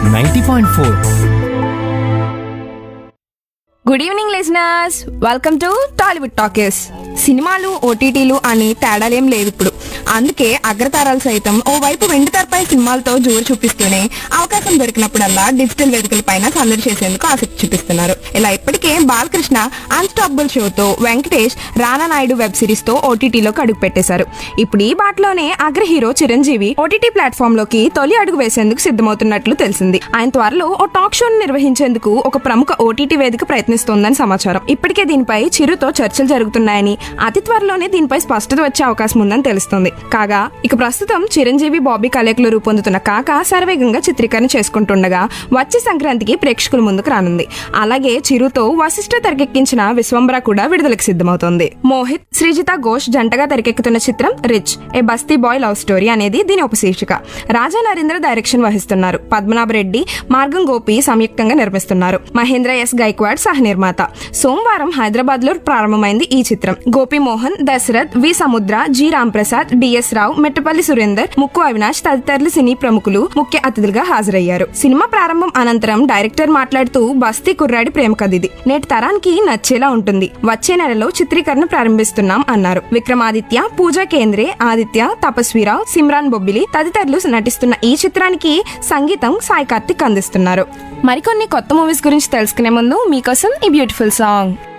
ninety point four good evening listeners welcome to Tollywood talkies సినిమాలు ఓటీటీలు అని తేడాలేం లేదు ఇప్పుడు అందుకే అగ్రతారాలు సైతం ఓ వైపు వెండి తెరపై సినిమాలతో జోరు చూపిస్తూనే అవకాశం దొరికినప్పుడల్లా డిజిటల్ వేదికల పైన సందడి చేసేందుకు ఆసక్తి చూపిస్తున్నారు ఇలా ఇప్పటికే బాలకృష్ణ అన్స్టాపబుల్ షోతో వెంకటేష్ రానా నాయుడు వెబ్ సిరీస్ తో ఓటీటీలోకి అడుగు పెట్టేశారు ఇప్పుడు ఈ బాటలోనే అగ్ర హీరో చిరంజీవి ఓటీటీ ప్లాట్ఫామ్ లోకి తొలి అడుగు వేసేందుకు సిద్ధమవుతున్నట్లు తెలిసింది ఆయన త్వరలో ఓ టాక్ షోను నిర్వహించేందుకు ఒక ప్రముఖ ఓటీటీ వేదిక ప్రయత్నిస్తోందని సమాచారం ఇప్పటికే దీనిపై చిరుతో చర్చలు జరుగుతున్నాయని అతి త్వరలోనే దీనిపై స్పష్టత వచ్చే అవకాశం ఉందని తెలుస్తోంది కాగా ఇక ప్రస్తుతం చిరంజీవి బాబీ కలెక్లు రూపొందుతున్న కాక శరవేగంగా చిత్రీకరణ చేసుకుంటుండగా వచ్చే సంక్రాంతికి ప్రేక్షకుల ముందుకు రానుంది అలాగే చిరుతో వశిష్ఠ తెరకెక్కించిన విశ్వంబర కూడా విడుదలకు సిద్ధమవుతోంది మోహిత్ శ్రీజిత ఘోష్ జంటగా తెరకెక్కుతున్న చిత్రం రిచ్ ఏ బస్తీ బాయ్ లవ్ స్టోరీ అనేది దీని ఉపశీర్షిక రాజా నరేంద్ర డైరెక్షన్ వహిస్తున్నారు పద్మనాభ రెడ్డి మార్గం గోపి సంయుక్తంగా నిర్మిస్తున్నారు మహేంద్ర ఎస్ గైక్వాడ్ సహ నిర్మాత సోమవారం హైదరాబాద్ లో ప్రారంభమైంది ఈ చిత్రం Gopi Mohan Dasarath V Samudra G Ramprasad DS Rao Mettapalli Surender Mukku Avinash తదితరులు సినీ ప్రముఖులు ముఖ్య అతిథులుగా హాజరయ్యారు సినిమా ప్రారంభం అనంతరం డైరెక్టర్ మాట్లాడుతూ బస్తీ కుర్రాడి ప్రేమ కథ ఇది నేటి తరానికి నచ్చేలా ఉంటుంది వచ్చే నెలలో చిత్రీకరణ ప్రారంభిస్తున్నాం అన్నారు విక్రమాదిత్య పూజా కేంద్రే ఆదిత్య తపస్వీరావు సిమ్రాన్ బొబ్బిలి తదితరులు నటిస్తున్న ఈ చిత్రానికి సంగీతం సాయి కార్తిక్ అందిస్తున్నారు మరికొన్ని కొత్త మూవీస్ గురించి తెలుసుకునే ముందు మీకోసం ఈ బ్యూటిఫుల్ సాంగ్